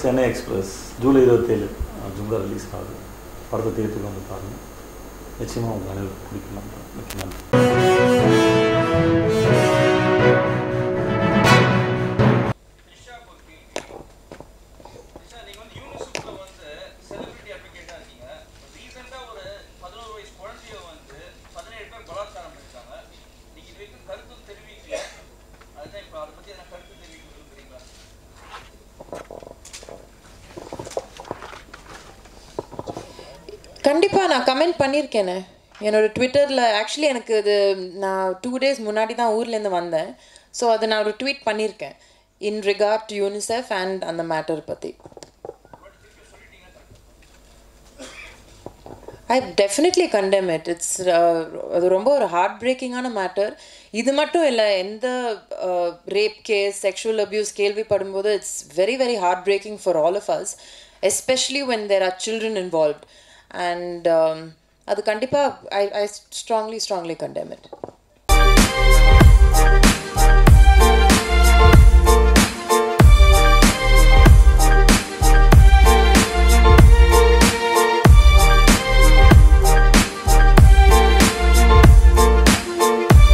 Chennai express July இருபத்தேழு July release ஆகுது படத்தை தேர்த்துக்கு வந்து பாருங்கள் நிச்சயமாக உங்கள் அனைவருக்கும் பிடிக்கலாம் மிக்க நன்றி த்ரிஷா பத்தி த்ரிஷா நீங்க வந்து யூனிசெஃப்ல வந்து செலிபிரிட்டி அட்வொகேட்டா இருக்கீங்க ரீசெண்டா ஒரு பதினோரு வயசு குழந்தைய வந்து பதினேழு பேர் பலாத்காரம் பண்ணிருக்காங்க நீங்க இது வரைக்கும் கருத்து தெரிவிக்கல அதுதான் இப்போ அதை பத்தி என்ன கருத்து தெரிவிக்க விரும்புறீங்களா கண்டிப்பாக நான் கமெண்ட் பண்ணியிருக்கேனே என்னோட ட்விட்டரில் ஆக்சுவலி எனக்கு இது நான் டூ டேஸ் முன்னாடி தான் ஊர்லேருந்து வந்தேன் ஸோ அதை நான் ஒரு ட்வீட் பண்ணியிருக்கேன் in regard to UNICEF and அந்த மேட்டர் பற்றி I definitely condemn it it's அது ரொம்ப ஒரு ஹார்ட் பிரேக்கிங்கான மேட்டர் இது மட்டும் இல்லை எந்த ரேப் கேஸ் செக்ஷுவல் அப்யூஸ் கேள்விப்படும்போது it's very very heart breaking for all of us especially when there are children involved and அது கண்டிப்பாக I I strongly strongly condemn it